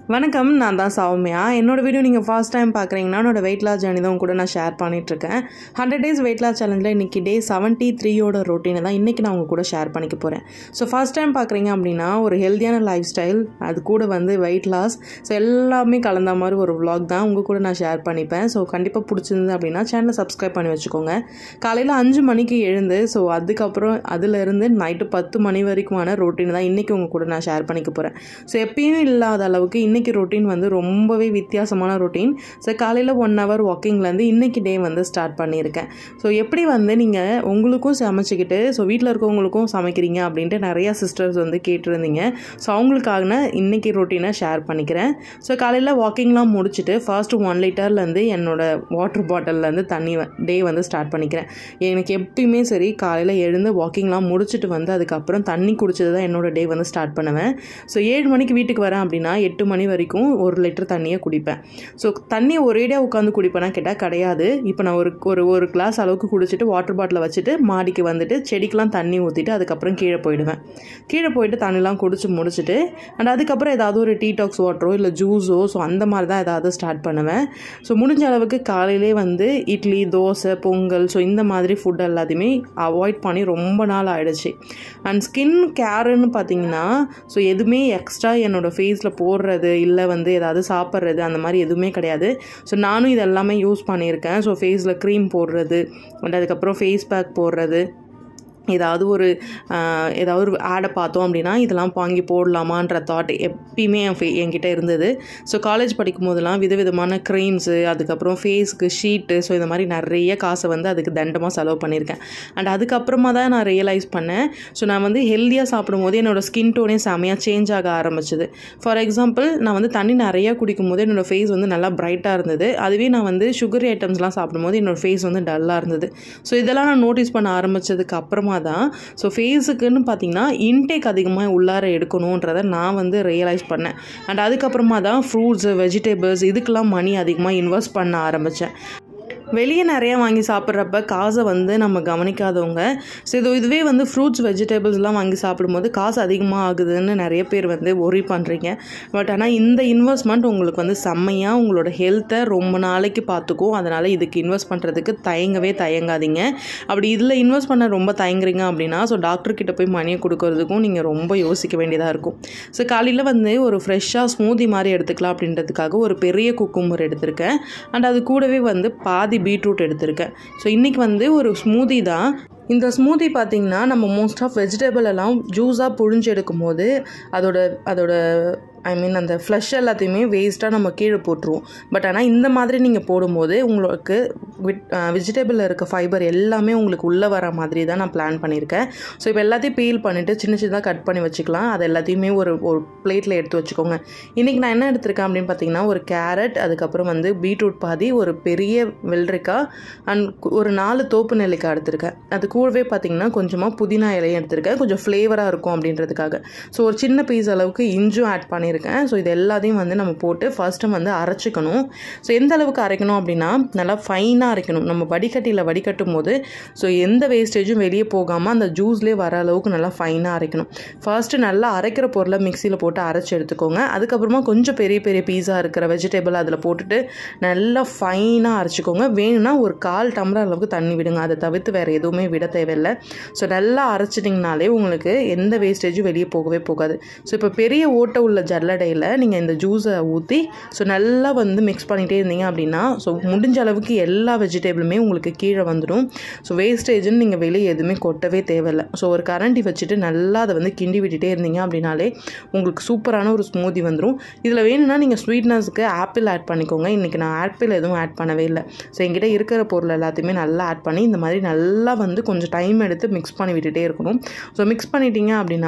வணக்கம் நான் தான் சௌமியா என்னோட வீடியோ நீங்கள் ஃபர்ஸ்ட் டைம் பார்க்குறீங்கன்னா என்னோட வெயிட் லாஸ் ஜேர்னி தான் கூட நான் ஷேர் பண்ணிகிட்ருக்கேன் ஹண்ட்ரட் டேஸ் வெயிட் லாஸ் சேலஞ்சில் இன்றைக்கி டே செவன்ட்டி த்ரீயோட ரொட்டீனை தான் இன்றைக்கி நான் உங்கள் கூட ஷேர் பண்ணிக்க போகிறேன் ஸோ ஃபர்ஸ்ட் டைம் பார்க்குறீங்க அப்படின்னா ஒரு ஹெல்த்தியான லைஃப் ஸ்டைல் அது கூட வந்து வெயிட் லாஸ் ஸோ எல்லாமே கலந்த மாதிரி ஒரு vlog தான் உங்கள் கூட நான் ஷேர் பண்ணிப்பேன் ஸோ கண்டிப்பாக பிடிச்சிருந்து அப்படின்னா சேனலை சப்ஸ்கிரைப் பண்ணி வச்சுக்கோங்க காலையில் அஞ்சு மணிக்கு எழுந்து ஸோ அதுக்கப்புறம் அதிலிருந்து நைட்டு பத்து மணி வரைக்குமான ரொட்டீன் தான் இன்றைக்கி உங்கள் கூட நான் ஷேர் பண்ணிக்க போகிறேன் ஸோ எப்பயும் இல்லாத அளவுக்கு இன்றைக்கி ரொட்டீன் வந்து ரொம்பவே வித்தியாசமான ரொட்டீன் ஸோ காலையில் ஒன் ஹவர் வாக்கிங்லேருந்து இன்றைக்கி டே வந்து ஸ்டார்ட் பண்ணியிருக்கேன் ஸோ எப்படி வந்து நீங்கள் உங்களுக்கும் சமைச்சிக்கிட்டு ஸோ வீட்டில் இருக்கவங்களுக்கும் சமைக்கிறீங்க அப்படின்ட்டு நிறையா சிஸ்டர்ஸ் வந்து கேட்டிருந்தீங்க ஸோ அவங்களுக்காக இன்றைக்கி ரொட்டீனை ஷேர் பண்ணிக்கிறேன் ஸோ காலையில் வாக்கிங்லாம் முடிச்சுட்டு ஃபர்ஸ்ட் ஒன் லிட்டர்லேருந்து என்னோட வாட்டர் பாட்டில்லேருந்து தண்ணி டே வந்து ஸ்டார்ட் பண்ணிக்கிறேன் எனக்கு எப்பயுமே சரி காலையில் எழுந்து வாக்கிங்லாம் முடிச்சுட்டு வந்து அதுக்கப்புறம் தண்ணி குடிச்சது தான் என்னோட டே வந்து ஸ்டார்ட் பண்ணுவேன் ஸோ ஏழு மணிக்கு வீட்டுக்கு வரேன் அப்படின்னா எட்டு மணி வரைக்கும் ஒரு லிட்டர் தண்ணியை குடிப்பேன் ஸோ தண்ணியை ஒரேடியாக உட்காந்து குடிப்பேனா கேட்டால் கிடையாது இப்போ நான் ஒரு ஒரு ஒரு கிளாஸ் அளவுக்கு குடிச்சிட்டு வாட்டர் பாட்டிலை வச்சுட்டு மாடிக்கு வந்துட்டு செடிக்கெலாம் தண்ணி ஊற்றிட்டு அதுக்கப்புறம் கீழே போயிடுவேன் கீழே போயிட்டு தண்ணிலாம் குடிச்சு முடிச்சுட்டு அண்ட் அதுக்கப்புறம் ஏதாவது ஒரு டீடாக்ஸ் வாட்டரோ இல்லை ஜூஸோ ஸோ அந்த மாதிரி தான் ஏதாவது ஸ்டார்ட் பண்ணுவேன் ஸோ முடிஞ்ச அளவுக்கு காலையிலே வந்து இட்லி தோசை பொங்கல் ஸோ இந்த மாதிரி ஃபுட் எல்லாத்தையுமே அவாய்ட் பண்ணி ரொம்ப நாள் ஆயிடுச்சு அண்ட் ஸ்கின் கேருன்னு பார்த்தீங்கன்னா ஸோ எதுவுமே எக்ஸ்ட்ரா என்னோடய ஃபேஸில் போடுறது இல்லை வந்து ஏதாவது சாப்பிட்றது அந்த மாதிரி எதுவுமே கிடையாது ஸோ நானும் இது எல்லாமே யூஸ் பண்ணியிருக்கேன் ஸோ ஃபேஸில் க்ரீம் போடுறது அண்ட் அதுக்கப்புறம் ஃபேஸ் பேக் போடுறது ஏதாவது ஒரு ஆஹ், ஏதாவது ஒரு ஆடை பார்த்தோம் அப்படின்னா இதெல்லாம் வாங்கி போடலாமான்ற தாட் எப்பயுமே என் ஃபே என்கிட்ட இருந்தது ஸோ காலேஜ் படிக்கும் போதெல்லாம் விதவிதமான க்ரீம்ஸு அதுக்கப்புறம் ஃபேஸ்க்கு ஷீட்டு ஸோ இந்த மாதிரி நிறைய காசை வந்து அதுக்கு தண்டமாக செலவு பண்ணியிருக்கேன் அண்ட் அதுக்கப்புறமா தான் நான் ரியலைஸ் பண்ணேன் ஸோ நான் வந்து ஹெல்த்தியாக சாப்பிடும்போது என்னோடய ஸ்கின் டோனே செமையாக சேஞ்ச் ஆக ஆரம்பிச்சது ஃபார் எக்ஸாம்பிள் நான் வந்து தண்ணி நிறையா குடிக்கும் போது என்னோடய ஃபேஸ் வந்து நல்லா பிரைட்டாக இருந்தது அதுவே நான் வந்து சுகரி ஐட்டம்ஸ்லாம் சாப்பிடும்போது என்னோடய ஃபேஸ் வந்து டல்லாக இருந்தது ஸோ இதெல்லாம் நான் நோட்டீஸ் பண்ண ஆரம்பிச்சதுக்கு அப்புறமா தான் ஸோ ஃபேஸுக்குன்னு பார்த்தீங்கன்னா இன்டேக் அதிகமாக உள்ளார எடுக்கணுன்றதை நான் வந்து ரியலைஸ் பண்ணேன் அண்ட் அதுக்கப்புறமா தான் ஃப்ரூட்ஸு வெஜிடபிள்ஸ் இதுக்கெல்லாம் மணி அதிகமாக இன்வெஸ்ட் பண்ண ஆரம்பித்தேன் வெளியே நிறைய வாங்கி சாப்பிட்றப்ப காசை வந்து நம்ம கவனிக்காதவங்க ஸோ இது இதுவே வந்து ஃப்ரூட்ஸ் வெஜிடபிள்ஸ்லாம் வாங்கி சாப்பிடும்போது காசு அதிகமாக ஆகுதுன்னு நிறைய பேர் வந்து ஒரி பண்ணுறீங்க பட் ஆனால் இந்த இன்வெஸ்ட்மெண்ட் உங்களுக்கு வந்து செம்மையாக உங்களோட ஹெல்த்தை ரொம்ப நாளைக்கு பார்த்துக்கும் அதனால் இதுக்கு இன்வெஸ்ட் பண்ணுறதுக்கு தயங்கவே தயங்காதீங்க அப்படி இதில் இன்வெஸ்ட் பண்ண ரொம்ப தயங்குறீங்க அப்படின்னா ஸோ டாக்டர் கிட்ட போய் மணியை கொடுக்கறதுக்கும் நீங்கள் ரொம்ப யோசிக்க வேண்டியதாக இருக்கும் ஸோ காலையில் வந்து ஒரு ஃப்ரெஷ்ஷாக ஸ்மூதி மாதிரி எடுத்துக்கலாம் அப்படின்றதுக்காக ஒரு பெரிய குக்கும்பர் எடுத்திருக்கேன் அண்ட் அது கூடவே வந்து பாதி பீட்ரூட் எடுத்திருக்கேன் ஸோ இன்றைக்கி வந்து ஒரு ஸ்மூதி தான் இந்த ஸ்மூதி பார்த்திங்கன்னா நம்ம மோஸ்ட் ஆஃப் வெஜிடபிள் எல்லாம் ஜூஸாக புழிஞ்சு எடுக்கும்போது அதோட அதோட ஐ மீன் அந்த ஃப்ளஷ் எல்லாத்தையுமே வேஸ்ட்டாக நம்ம கீழே போட்டுருவோம் பட் ஆனால் இந்த மாதிரி நீங்கள் போடும்போது உங்களுக்கு விட் வெஜிடபிளில் இருக்க ஃபைபர் எல்லாமே உங்களுக்கு உள்ளே வர மாதிரி தான் நான் பிளான் பண்ணியிருக்கேன் ஸோ இப்போ எல்லாத்தையும் பீல் பண்ணிவிட்டு சின்ன சின்னதாக கட் பண்ணி வச்சுக்கலாம் அது எல்லாத்தையுமே ஒரு ஒரு பிளேட்டில் எடுத்து வச்சுக்கோங்க இன்றைக்கி நான் என்ன எடுத்திருக்கேன் அப்படின்னு பார்த்தீங்கன்னா ஒரு கேரட் அதுக்கப்புறம் வந்து பீட்ரூட் பாதி ஒரு பெரிய வெள்ளரிக்காய் அண்ட் ஒரு நாலு தோப்பு நெல்லிக்காய் எடுத்திருக்கேன் அது கூடவே பார்த்தீங்கன்னா கொஞ்சமாக புதினா இலையும் எடுத்திருக்கேன் கொஞ்சம் ஃப்ளேவராக இருக்கும் அப்படின்றதுக்காக ஸோ ஒரு சின்ன பீஸ் அளவுக்கு இஞ்சும் ஆட் பண்ணியிருக்கேன் ஸோ இது எல்லாத்தையும் வந்து நம்ம போட்டு ஃபஸ்ட்டு வந்து அரைச்சிக்கணும் ஸோ எந்த அளவுக்கு அரைக்கணும் அப்படின்னா நல்லா ஃபைனாக அரைக்கணும் நம்ம வடிகட்டியில் வடிகட்டும் போது ஸோ எந்த வேஸ்டேஜும் வெளியே போகாமல் அந்த ஜூஸ்லேயே வர அளவுக்கு நல்லா ஃபைனாக அரைக்கணும் ஃபர்ஸ்ட்டு நல்லா அரைக்கிற பொருளை மிக்சியில் போட்டு அரைச்சி எடுத்துக்கோங்க அதுக்கப்புறமா கொஞ்சம் பெரிய பெரிய பீஸாக இருக்கிற வெஜிடபிள் அதில் போட்டுட்டு நல்லா ஃபைனாக அரைச்சிக்கோங்க வேணும்னா ஒரு கால் டம்ளர் அளவுக்கு தண்ணி விடுங்க அதை தவிர்த்து வேறு எதுவுமே விட தேவையில்லை ஸோ நல்லா அரைச்சிட்டிங்கனாலே உங்களுக்கு எந்த வேஸ்டேஜும் வெளியே போகவே போகாது ஸோ இப்போ பெரிய ஓட்டை உள்ள ஜல்லடையில் நீங்கள் இந்த ஜூஸை ஊற்றி ஸோ நல்லா வந்து மிக்ஸ் பண்ணிகிட்டே இருந்தீங்க அப்படின்னா ஸோ முடிஞ்ச அளவுக்கு எல்லா வெஜிடபிளுமே உங்களுக்கு கீழே வந்துடும் ஸோ வேஸ்டேஜ்னு நீங்கள் வெளியே எதுவுமே கொட்டவே தேவையில்லை ஸோ ஒரு கரண்டி வச்சுட்டு நல்லா அதை வந்து கிண்டி விட்டுட்டே இருந்தீங்க அப்படின்னாலே உங்களுக்கு சூப்பரான ஒரு ஸ்மூதி வந்துடும் இதில் வேணும்னா நீங்கள் ஸ்வீட்னஸ்க்கு ஆப்பிள் ஆட் பண்ணிக்கோங்க இன்றைக்கி நான் ஆப்பிள் எதுவும் ஆட் பண்ணவே இல்லை ஸோ என்கிட்ட இருக்கிற பொருள் எல்லாத்தையுமே நல்லா ஆட் பண்ணி இந்த மாதிரி நல்லா வந்து கொஞ்சம் டைம் எடுத்து மிக்ஸ் பண்ணி விட்டுட்டே இருக்கணும் ஸோ மிக்ஸ் பண்ணிட்டீங்க அப்படின்னா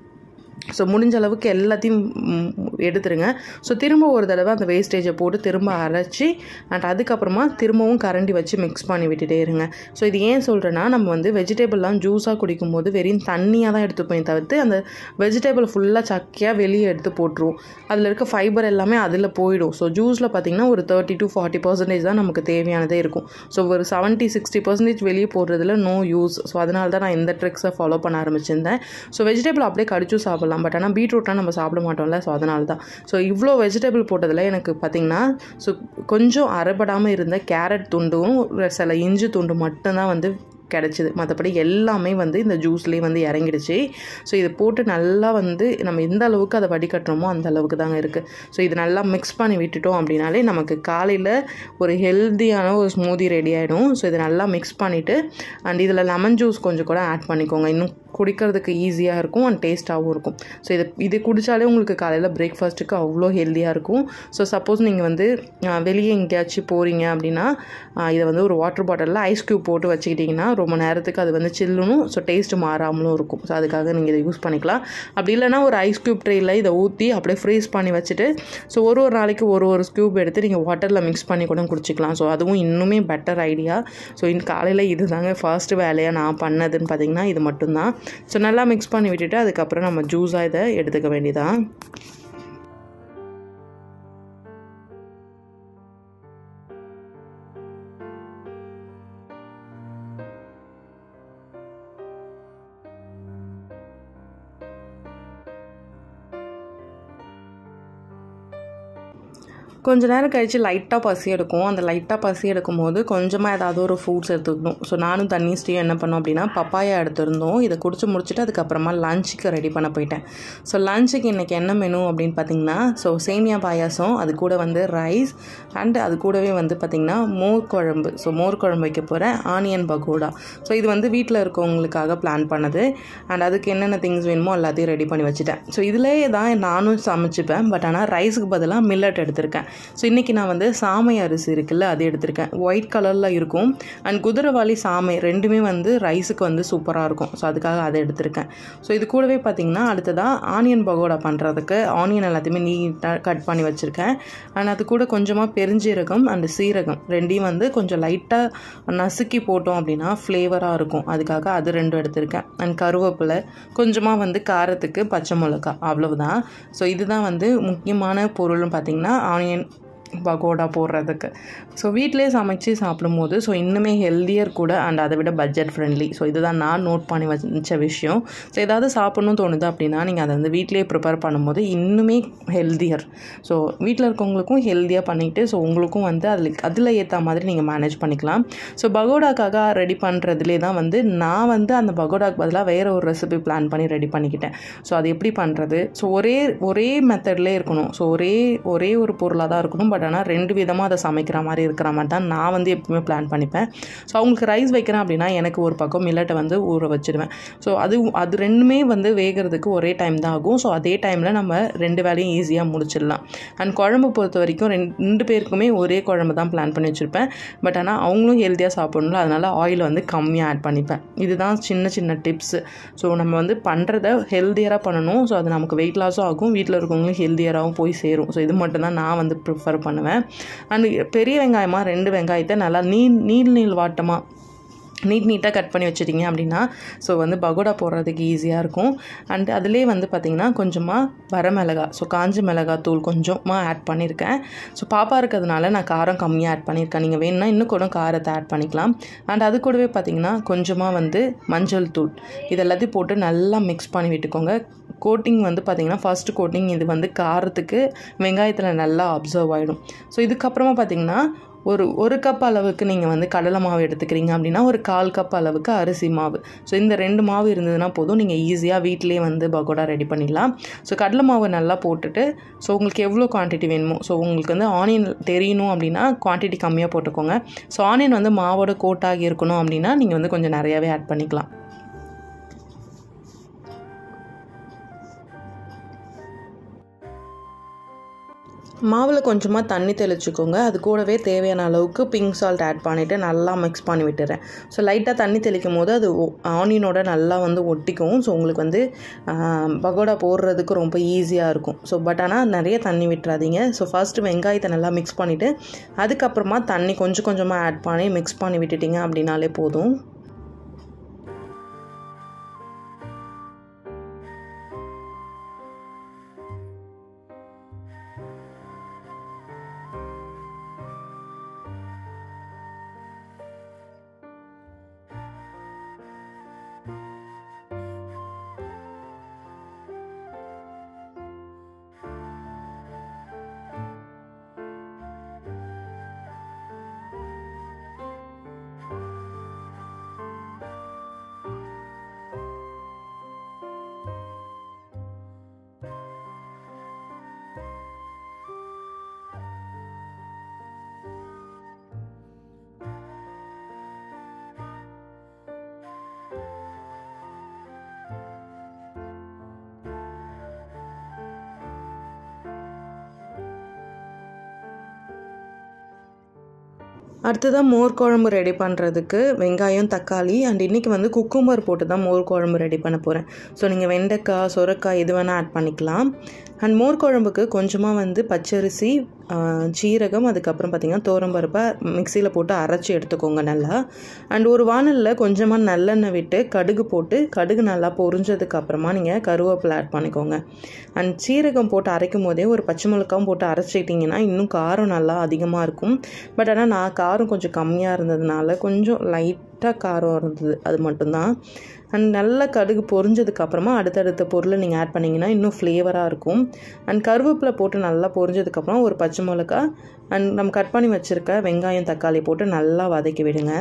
ஸோ முடிஞ்ச அளவுக்கு எல்லாத்தையும் ம், எடுத்துருங்க ஸோ திரும்ப ஒரு தடவை அந்த வேஸ்டேஜை போட்டு திரும்ப அரைச்சி அண்ட் அதுக்கப்புறமா திரும்பவும் கரண்டி வச்சு மிக்ஸ் பண்ணி விட்டுட்டே இருங்க ஸோ இது ஏன் சொல்கிறேன்னா நம்ம வந்து வெஜிடபிள்லாம் ஜூஸாக குடிக்கும்போது வெறும் தண்ணியாக தான் எடுத்துப்போம் தவிர்த்து அந்த வெஜிடபிள் ஃபுல்லாக சக்கையாக வெளியே எடுத்து போட்டுருவோம் அதில் இருக்க ஃபைபர் எல்லாமே அதில் போயிடும் ஸோ ஜூஸில் பார்த்திங்கன்னா ஒரு தேர்ட்டி டு ஃபார்ட்டி பர்சன்டேஜ் தான் நமக்கு தேவையானதே இருக்கும் ஸோ ஒரு செவன்ட்டி சிக்ஸ்டி பர்சன்டேஜ் வெளியே போடுறதுல நோ யூஸ் ஸோ அதனால தான் நான் இந்த ட்ரிக்ஸை ஃபாலோ பண்ண ஆரம்பிச்சிருந்தேன் ஸோ வெஜிடபிள் அப்படியே கடிச்சும் சாப்பிடலாம் பட் ஆனால் பீட்ரூட்லாம் நம்ம சாப்பிட மாட்டோம்ல ஸோ அதனால தான் அவ்வளோதான் ஸோ இவ்வளோ வெஜிடபிள் போட்டதில் எனக்கு பார்த்திங்கன்னா ஸோ கொஞ்சம் அரைப்படாமல் இருந்த கேரட் துண்டும் சில இஞ்சி துண்டு மட்டும்தான் வந்து கிடச்சிது மற்றபடி எல்லாமே வந்து இந்த ஜூஸ்லேயே வந்து இறங்கிடுச்சு ஸோ இதை போட்டு நல்லா வந்து நம்ம எந்த அளவுக்கு அதை வடிகட்டுறோமோ அந்த அளவுக்கு தாங்க இருக்குது ஸோ இது நல்லா மிக்ஸ் பண்ணி விட்டுட்டோம் அப்படின்னாலே நமக்கு காலையில் ஒரு ஹெல்த்தியான ஒரு ஸ்மூதி ரெடி ஆகிடும் ஸோ இதை நல்லா மிக்ஸ் பண்ணிவிட்டு அண்ட் இதில் லெமன் ஜூஸ் கொஞ்சம் கூட ஆட் பண்ணிக்கோங்க இன்னும் குடிக்கிறதுக்கு ஈஸியாக இருக்கும் அண்ட் டேஸ்ட்டாகவும் இருக்கும் ஸோ இது இது குடித்தாலே உங்களுக்கு காலையில் பிரேக்ஃபாஸ்ட்டுக்கு அவ்வளோ ஹெல்த்தியாக இருக்கும் ஸோ சப்போஸ் நீங்கள் வந்து வெளியே எங்கேயாச்சும் போகிறீங்க அப்படின்னா இதை வந்து ஒரு வாட்டர் பாட்டிலில் ஐஸ் க்யூப் போட்டு வச்சுக்கிட்டிங்கன்னா ரொம்ப நேரத்துக்கு அது வந்து சில்லுனும் ஸோ டேஸ்ட்டு மாறாமலும் இருக்கும் ஸோ அதுக்காக நீங்கள் இதை யூஸ் பண்ணிக்கலாம் அப்படி இல்லைனா ஒரு ஐஸ் க்யூப் ட்ரேயில் இதை ஊற்றி அப்படியே ஃப்ரீஸ் பண்ணி வச்சுட்டு ஸோ ஒரு ஒரு நாளைக்கு ஒரு ஒரு ஸ்க்யூப் எடுத்து நீங்கள் வாட்டரில் மிக்ஸ் பண்ணி கூட குடிச்சிக்கலாம் ஸோ அதுவும் இன்னுமே பெட்டர் ஐடியா ஸோ இன் காலையில் இது தாங்க ஃபர்ஸ்ட் வேலையாக நான் பண்ணதுன்னு பார்த்தீங்கன்னா இது மட்டும்தான் ஸோ நல்லா மிக்ஸ் பண்ணி விட்டுட்டு அதுக்கப்புறம் நம்ம ஜூஸாக இதை எடுத்துக்க வேண்டியதான் கொஞ்ச நேரம் கழித்து லைட்டாக பசி எடுக்கும் அந்த லைட்டாக பசி எடுக்கும் போது கொஞ்சமாக ஏதாவது ஒரு ஃப்ரூட்ஸ் எடுத்துக்கணும் ஸோ நானும் தண்ணி ஸ்டீயும் என்ன பண்ணோம் அப்படின்னா பப்பாயா எடுத்திருந்தோம் இதை குடிச்சு முடிச்சுட்டு அதுக்கப்புறமா லஞ்சுக்கு ரெடி பண்ண போயிட்டேன் ஸோ லஞ்சுக்கு இன்றைக்கி என்ன மெனு அப்படின்னு பார்த்தீங்கன்னா ஸோ சேமியா பாயாசம் அது கூட வந்து ரைஸ் அண்ட் அது கூடவே வந்து பார்த்திங்கன்னா மோர் குழம்பு ஸோ மோர் குழம்பு வைக்க போகிறேன் ஆனியன் பகோடா ஸோ இது வந்து வீட்டில் இருக்கவங்களுக்காக பிளான் பண்ணது அண்ட் அதுக்கு என்னென்ன திங்ஸ் வேணுமோ எல்லாத்தையும் ரெடி பண்ணி வச்சுட்டேன் ஸோ இதிலே தான் நானும் சமைச்சிப்பேன் பட் ஆனால் ரைஸுக்கு பதிலாக மில்லட் எடுத்திருக்கேன் ஸோ இன்றைக்கி நான் வந்து சாமை அரிசி இருக்குல்ல அது எடுத்திருக்கேன் ஒயிட் கலரில் இருக்கும் அண்ட் குதிரைவாளி சாமை ரெண்டுமே வந்து ரைஸுக்கு வந்து சூப்பராக இருக்கும் ஸோ அதுக்காக அதை எடுத்திருக்கேன் ஸோ இது கூடவே பார்த்திங்கன்னா அடுத்ததாக ஆனியன் பகோடா பண்ணுறதுக்கு ஆனியன் எல்லாத்தையுமே நீட்டாக கட் பண்ணி வச்சுருக்கேன் அண்ட் அது கூட கொஞ்சமாக பெருஞ்சீரகம் அண்ட் சீரகம் ரெண்டையும் வந்து கொஞ்சம் லைட்டாக நசுக்கி போட்டோம் அப்படின்னா ஃப்ளேவராக இருக்கும் அதுக்காக அது ரெண்டும் எடுத்திருக்கேன் அண்ட் கருவேப்பிலை கொஞ்சமாக வந்து காரத்துக்கு பச்சை மிளகா அவ்வளவுதான் ஸோ இதுதான் வந்து முக்கியமான பொருள்னு பார்த்திங்கன்னா ஆனியன் பகோடா போடுறதுக்கு ஸோ வீட்டிலே சமைச்சு சாப்பிடும்போது ஸோ இன்னுமே ஹெல்த்தியர் கூட அண்ட் அதை விட பட்ஜெட் ஃப்ரெண்ட்லி ஸோ இதுதான் நான் நோட் பண்ணி வச்ச விஷயம் ஸோ ஏதாவது சாப்பிட்ணும்னு தோணுது அப்படின்னா நீங்கள் அதை வந்து வீட்டிலே ப்ரிப்பேர் பண்ணும்போது இன்னுமே ஹெல்த்தியர் ஸோ வீட்டில் இருக்கவங்களுக்கும் ஹெல்த்தியாக பண்ணிக்கிட்டு ஸோ உங்களுக்கும் வந்து அதில் அதில் ஏற்ற மாதிரி நீங்கள் மேனேஜ் பண்ணிக்கலாம் ஸோ பகோடாக்காக ரெடி பண்ணுறதுலே தான் வந்து நான் வந்து அந்த பகோடாக்கு பதிலாக வேறு ஒரு ரெசிபி பிளான் பண்ணி ரெடி பண்ணிக்கிட்டேன் ஸோ அது எப்படி பண்ணுறது ஸோ ஒரே ஒரே மெத்தட்லேயே இருக்கணும் ஸோ ஒரே ஒரே ஒரு பொருளாக தான் இருக்கணும் பட் ஆனால் ரெண்டு விதமாக அதை சமைக்கிற மாதிரி இருக்கிற மாதிரி தான் நான் வந்து எப்பவுமே பிளான் பண்ணிப்பேன் ஸோ அவங்களுக்கு ரைஸ் வைக்கிறேன் அப்படின்னா எனக்கு ஒரு பக்கம் மில்லட்டை வந்து ஊற வச்சிடுவேன் ஸோ அது அது ரெண்டுமே வந்து வேகிறதுக்கு ஒரே டைம் தான் ஆகும் ஸோ அதே டைமில் நம்ம ரெண்டு வேலையும் ஈஸியாக முடிச்சிடலாம் அண்ட் குழம்பு பொறுத்த வரைக்கும் ரெண்டு ரெண்டு பேருக்குமே ஒரே குழம்பு தான் பிளான் பண்ணி வச்சுருப்பேன் பட் ஆனால் அவங்களும் ஹெல்த்தியாக சாப்பிடணும்ல அதனால் ஆயில் வந்து கம்மியாக ஆட் பண்ணிப்பேன் இதுதான் சின்ன சின்ன டிப்ஸு ஸோ நம்ம வந்து பண்ணுறத ஹெல்த்தியராக பண்ணணும் ஸோ அது நமக்கு வெயிட் லாஸும் ஆகும் வீட்டில் இருக்கவங்களும் ஹெல்த்தியராகவும் போய் சேரும் ஸோ இது மட்டும்தான் நான் வந்து ப்ரிஃபர் பண்ணுவேன் அண்ட் பெரிய வெங்காயமாக ரெண்டு வெங்காயத்தை நல்லா நீள் நீள் நீள் வாட்டமாக நீட் நீட்டாக கட் பண்ணி வச்சிட்டிங்க அப்படின்னா ஸோ வந்து பகோடா போடுறதுக்கு ஈஸியாக இருக்கும் அண்ட் அதிலே வந்து பார்த்திங்கன்னா கொஞ்சமாக வரமிளகா ஸோ காஞ்ச மிளகா தூள் கொஞ்சமாக ஆட் பண்ணியிருக்கேன் ஸோ பாப்பா இருக்கிறதுனால நான் காரம் கம்மியாக ஆட் பண்ணியிருக்கேன் நீங்கள் வேணும்னா இன்னும் கூட காரத்தை ஆட் பண்ணிக்கலாம் அண்ட் அது கூடவே பார்த்திங்கன்னா கொஞ்சமாக வந்து மஞ்சள் தூள் இது எல்லாத்தையும் போட்டு நல்லா மிக்ஸ் பண்ணி விட்டுக்கோங்க கோட்டிங் வந்து பார்த்திங்கன்னா ஃபர்ஸ்ட் கோட்டிங் இது வந்து காரத்துக்கு வெங்காயத்தில் நல்லா அப்சர்வ் ஆகிடும் ஸோ இதுக்கப்புறமா பார்த்திங்கன்னா ஒரு ஒரு கப் அளவுக்கு நீங்கள் வந்து கடலை மாவு எடுத்துக்கிறீங்க அப்படின்னா ஒரு கால் கப் அளவுக்கு அரிசி மாவு ஸோ இந்த ரெண்டு மாவு இருந்ததுன்னா போதும் நீங்கள் ஈஸியாக வீட்டிலேயே வந்து பகோடா ரெடி பண்ணிடலாம் ஸோ கடலை மாவு நல்லா போட்டுட்டு ஸோ உங்களுக்கு எவ்வளோ குவான்டிட்டி வேணுமோ ஸோ உங்களுக்கு வந்து ஆனியன் தெரியணும் அப்படின்னா குவான்டிட்டி கம்மியாக போட்டுக்கோங்க ஸோ ஆனியன் வந்து மாவோட கோட்டாகி இருக்கணும் அப்படின்னா நீங்கள் வந்து கொஞ்சம் நிறையாவே ஆட் பண்ணிக்கலாம் மாவில் கொஞ்சமாக தண்ணி தெளிச்சுக்கோங்க அது கூடவே தேவையான அளவுக்கு பிங்க் சால்ட் ஆட் பண்ணிவிட்டு நல்லா மிக்ஸ் பண்ணி விட்டுறேன் ஸோ லைட்டாக தண்ணி தெளிக்கும் போது அது ஆனியனோட நல்லா வந்து ஒட்டிக்கும் ஸோ உங்களுக்கு வந்து பகோடா போடுறதுக்கு ரொம்ப ஈஸியாக இருக்கும் ஸோ பட் ஆனால் நிறைய தண்ணி விட்டுறாதீங்க ஸோ ஃபஸ்ட்டு வெங்காயத்தை நல்லா மிக்ஸ் பண்ணிவிட்டு அதுக்கப்புறமா தண்ணி கொஞ்சம் கொஞ்சமாக ஆட் பண்ணி மிக்ஸ் பண்ணி விட்டுட்டிங்க அப்படின்னாலே போதும் அடுத்ததாக மோர் குழம்பு ரெடி பண்ணுறதுக்கு வெங்காயம் தக்காளி அண்ட் இன்றைக்கி வந்து குக்கும்பர் போட்டு தான் மோர் குழம்பு ரெடி பண்ண போகிறேன் ஸோ நீங்கள் வெண்டைக்காய் சொரக்காய் எது வேணால் ஆட் பண்ணிக்கலாம் அண்ட் மோர் குழம்புக்கு கொஞ்சமாக வந்து பச்சரிசி சீரகம் அதுக்கப்புறம் பார்த்திங்கன்னா தோரம்பருப்பை மிக்சியில் போட்டு அரைச்சி எடுத்துக்கோங்க நல்லா அண்ட் ஒரு வானலில் கொஞ்சமாக நல்லெண்ணெய் விட்டு கடுகு போட்டு கடுகு நல்லா பொரிஞ்சதுக்கு அப்புறமா நீங்கள் கருவேப்பிலை ஆட் பண்ணிக்கோங்க அண்ட் சீரகம் போட்டு அரைக்கும் போதே ஒரு பச்சை மிளகாவும் போட்டு அரைச்சிட்டிங்கன்னா இன்னும் காரம் நல்லா அதிகமாக இருக்கும் பட் ஆனால் நான் காரம் கொஞ்சம் கம்மியாக இருந்ததுனால கொஞ்சம் லைட்டாக காரம் இருந்தது அது மட்டும்தான் அண்ட் நல்ல கடுகு பொரிஞ்சதுக்கு அப்புறமா அடுத்தடுத்த பொருளை நீங்கள் ஆட் பண்ணிங்கன்னா இன்னும் ஃப்ளேவராக இருக்கும் அண்ட் கருவேப்பிலை போட்டு நல்லா பொரிஞ்சதுக்கப்புறம் ஒரு பச்சை மிளகா அண்ட் நம்ம கட் பண்ணி வச்சுருக்க வெங்காயம் தக்காளி போட்டு நல்லா வதக்கி விடுங்க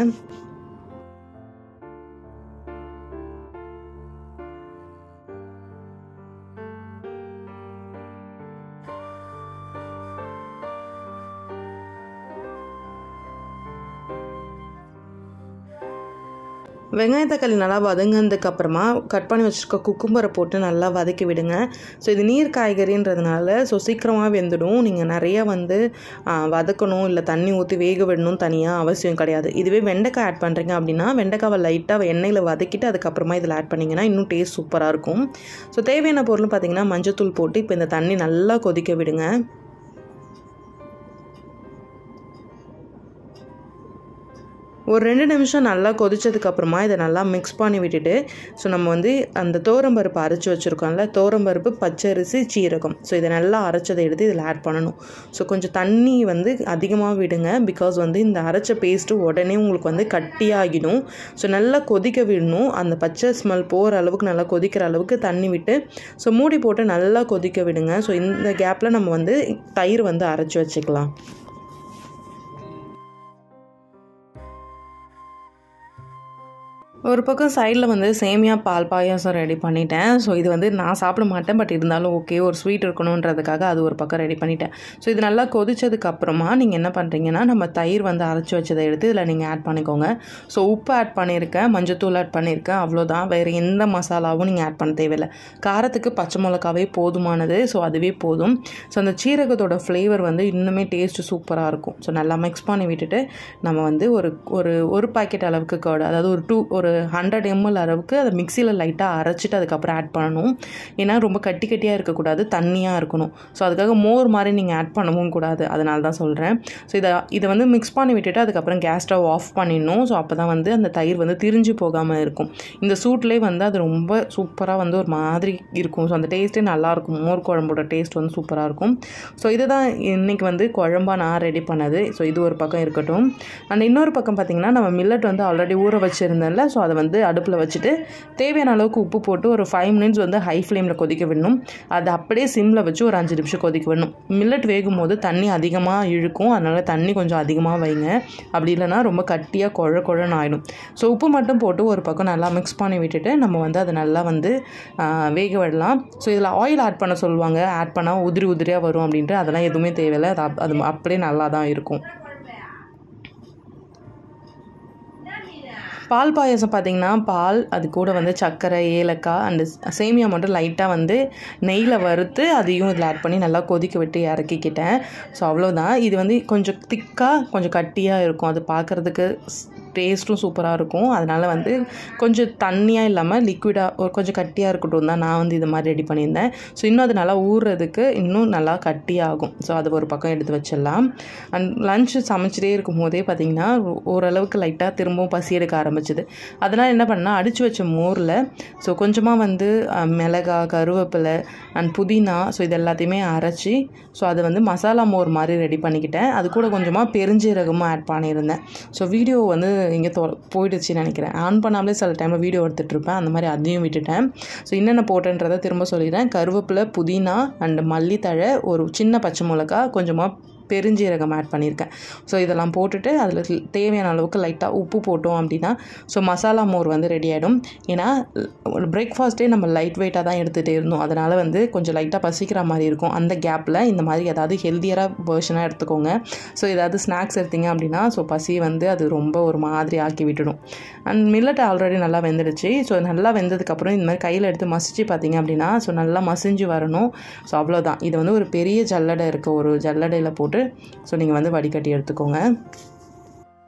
வெங்காய தக்காளி நல்லா வதங்கினதுக்கு அப்புறமா கட் பண்ணி வச்சுருக்க குக்கும்பரை போட்டு நல்லா வதக்கி விடுங்க ஸோ இது நீர் காய்கறின்றதுனால ஸோ சீக்கிரமாக வெந்துடும் நீங்கள் நிறையா வந்து வதக்கணும் இல்லை தண்ணி ஊற்றி வேக விடணும் தனியாக அவசியம் கிடையாது இதுவே வெண்டைக்காய் ஆட் பண்ணுறீங்க அப்படின்னா வெண்டைக்காவை லைட்டாக எண்ணெயில் வதக்கிட்டு அதுக்கப்புறமா இதில் ஆட் பண்ணிங்கன்னா இன்னும் டேஸ்ட் சூப்பராக இருக்கும் ஸோ தேவையான பொருள் பார்த்திங்கன்னா மஞ்சத்தூள் போட்டு இப்போ இந்த தண்ணி நல்லா கொதிக்க விடுங்க ஒரு ரெண்டு நிமிஷம் நல்லா கொதிச்சதுக்கப்புறமா இதை நல்லா மிக்ஸ் பண்ணி விட்டுட்டு ஸோ நம்ம வந்து அந்த தோரம்பருப்பு அரைச்சி வச்சுருக்கோம்ல தோரம்பருப்பு பச்சரிசி சீரகம் ஸோ இதை நல்லா அரைச்சதை எடுத்து இதில் ஆட் பண்ணணும் ஸோ கொஞ்சம் தண்ணி வந்து அதிகமாக விடுங்க பிகாஸ் வந்து இந்த அரைச்ச பேஸ்ட்டு உடனே உங்களுக்கு வந்து கட்டியாகிடும் ஸோ நல்லா கொதிக்க விடணும் அந்த பச்சை ஸ்மெல் போகிற அளவுக்கு நல்லா கொதிக்கிற அளவுக்கு தண்ணி விட்டு ஸோ மூடி போட்டு நல்லா கொதிக்க விடுங்க ஸோ இந்த கேப்பில் நம்ம வந்து தயிர் வந்து அரைச்சி வச்சுக்கலாம் ஒரு பக்கம் சைடில் வந்து சேமியா பால் பாயாசம் ரெடி பண்ணிட்டேன் ஸோ இது வந்து நான் சாப்பிட மாட்டேன் பட் இருந்தாலும் ஓகே ஒரு ஸ்வீட் இருக்கணுன்றதுக்காக அது ஒரு பக்கம் ரெடி பண்ணிட்டேன் ஸோ இது நல்லா கொதிச்சதுக்கு அப்புறமா நீங்கள் என்ன பண்ணுறீங்கன்னா நம்ம தயிர் வந்து அரைச்சி வச்சதை எடுத்து இதில் நீங்கள் ஆட் பண்ணிக்கோங்க ஸோ உப்பு ஆட் பண்ணியிருக்கேன் மஞ்சத்தூள் ஆட் பண்ணியிருக்கேன் அவ்வளோதான் வேறு எந்த மசாலாவும் நீங்கள் ஆட் பண்ண தேவையில்லை காரத்துக்கு பச்சை மிளகாவே போதுமானது ஸோ அதுவே போதும் ஸோ அந்த சீரகத்தோட ஃப்ளேவர் வந்து இன்னுமே டேஸ்ட்டு சூப்பராக இருக்கும் ஸோ நல்லா மிக்ஸ் பண்ணி விட்டுட்டு நம்ம வந்து ஒரு ஒரு ஒரு பாக்கெட் அளவுக்கு கர்டு அதாவது ஒரு டூ ஒரு ஹண்ட்ரட் எம்எல் அளவுக்கு அதை மிக்சியில் லைட்டாக அரைச்சிட்டு அதுக்கப்புறம் ஆட் பண்ணணும் ஏன்னா ரொம்ப கட்டி கட்டியாக இருக்கக்கூடாது தண்ணியாக இருக்கணும் ஸோ அதுக்காக மோர் மாதிரி நீங்கள் ஆட் பண்ணவும் கூடாது அதனால தான் சொல்கிறேன் ஸோ இதை இதை வந்து மிக்ஸ் பண்ணி விட்டுட்டு அதுக்கப்புறம் கேஸ் ஸ்டவ் ஆஃப் பண்ணிடணும் ஸோ அப்போ தான் வந்து அந்த தயிர் வந்து திரிஞ்சு போகாமல் இருக்கும் இந்த சூட்லேயே வந்து அது ரொம்ப சூப்பராக வந்து ஒரு மாதிரி இருக்கும் ஸோ அந்த டேஸ்ட்டே நல்லாயிருக்கும் மோர் குழம்போட டேஸ்ட் வந்து சூப்பராக இருக்கும் ஸோ இதை தான் இன்றைக்கி வந்து குழம்பா நான் ரெடி பண்ணது ஸோ இது ஒரு பக்கம் இருக்கட்டும் அண்ட் இன்னொரு பக்கம் பார்த்திங்கன்னா நம்ம மில்லட் வந்து ஆல்ரெடி ஊற வச்சுருந்தேன்ல ஸோ அதை வந்து அடுப்பில் வச்சுட்டு தேவையான அளவுக்கு உப்பு போட்டு ஒரு ஃபைவ் மினிட்ஸ் வந்து ஹை ஃப்ளேமில் கொதிக்க விடணும் அதை அப்படியே சிம்மில் வச்சு ஒரு அஞ்சு நிமிஷம் கொதிக்க விடணும் மில்லட் வேகும் போது தண்ணி அதிகமாக இழுக்கும் அதனால் தண்ணி கொஞ்சம் அதிகமாக வைங்க அப்படி இல்லைனா ரொம்ப கட்டியாக குழ குழன்னு ஆகிடும் ஸோ உப்பு மட்டும் போட்டு ஒரு பக்கம் நல்லா மிக்ஸ் பண்ணி விட்டுட்டு நம்ம வந்து அதை நல்லா வந்து வேக விடலாம் ஸோ இதில் ஆயில் ஆட் பண்ண சொல்லுவாங்க ஆட் பண்ணால் உதிரி உதிரியாக வரும் அப்படின்ட்டு அதெல்லாம் எதுவுமே தேவையில்லை அது அது அப்படியே நல்லா தான் இருக்கும் பால் பாயாசம் பார்த்திங்கன்னா பால் அது கூட வந்து சர்க்கரை ஏலக்காய் அண்டு சேமியா மட்டும் லைட்டாக வந்து நெய்யில் வறுத்து அதையும் இதில் ஆட் பண்ணி நல்லா கொதிக்க விட்டு இறக்கிக்கிட்டேன் ஸோ அவ்வளோதான் இது வந்து கொஞ்சம் திக்காக கொஞ்சம் கட்டியாக இருக்கும் அது பார்க்குறதுக்கு டேஸ்ட்டும் சூப்பராக இருக்கும் அதனால் வந்து கொஞ்சம் தண்ணியாக இல்லாமல் லிக்விடாக ஒரு கொஞ்சம் கட்டியாக இருக்கட்டும் தான் நான் வந்து இது மாதிரி ரெடி பண்ணியிருந்தேன் ஸோ இன்னும் அது நல்லா ஊறுறதுக்கு இன்னும் நல்லா கட்டியாகும் ஸோ அது ஒரு பக்கம் எடுத்து வச்சிடலாம் அண்ட் லஞ்சு சமைச்சிட்டே இருக்கும் போதே பார்த்திங்கன்னா ஓரளவுக்கு லைட்டாக திரும்பவும் பசி எடுக்க ஆரம்பிச்சிது அதனால் என்ன பண்ணால் அடித்து வச்ச மோரில் ஸோ கொஞ்சமாக வந்து மிளகா கருவேப்பிலை அண்ட் புதினா ஸோ இது எல்லாத்தையுமே அரைச்சி ஸோ அதை வந்து மசாலா மோர் மாதிரி ரெடி பண்ணிக்கிட்டேன் அது கூட கொஞ்சமாக பெருஞ்சீரகமும் ஆட் பண்ணியிருந்தேன் ஸோ வீடியோ வந்து இங்கே தொ போயிடுச்சுன்னு நினைக்கிறேன் ஆன் பண்ணாமலே சில டைமில் வீடியோ எடுத்துகிட்ருப்பேன் அந்த மாதிரி அதையும் விட்டுட்டேன் ஸோ என்னென்ன போட்டேன்றதை திரும்ப சொல்லிடுறேன் கருவேப்பிலை புதினா அண்ட் மல்லித்தழை ஒரு சின்ன பச்சை மிளகா கொஞ்சமாக பெருஞ்சீரகம் ஆட் பண்ணியிருக்கேன் ஸோ இதெல்லாம் போட்டுட்டு அதில் தேவையான அளவுக்கு லைட்டாக உப்பு போட்டோம் அப்படின்னா ஸோ மசாலா மோர் வந்து ரெடி ஆகிடும் ஏன்னா பிரேக்ஃபாஸ்ட்டே நம்ம லைட் வெயிட்டாக தான் எடுத்துகிட்டே இருந்தோம் அதனால் வந்து கொஞ்சம் லைட்டாக பசிக்கிற மாதிரி இருக்கும் அந்த கேப்பில் இந்த மாதிரி ஏதாவது ஹெல்த்தியராக வேர்ஷனாக எடுத்துக்கோங்க ஸோ ஏதாவது ஸ்நாக்ஸ் எடுத்தீங்க அப்படின்னா ஸோ பசி வந்து அது ரொம்ப ஒரு மாதிரி ஆக்கி விட்டுடும் அண்ட் மில்லட் ஆல்ரெடி நல்லா வெந்துடுச்சு ஸோ நல்லா வெந்ததுக்கப்புறம் இந்த மாதிரி கையில் எடுத்து மசிச்சு பார்த்தீங்க அப்படின்னா ஸோ நல்லா மசிஞ்சு வரணும் ஸோ அவ்வளோதான் இது வந்து ஒரு பெரிய ஜல்லடை இருக்க ஒரு ஜல்லடையில் போட்டு ஸோ நீங்கள் வந்து வடிகட்டி எடுத்துக்கோங்க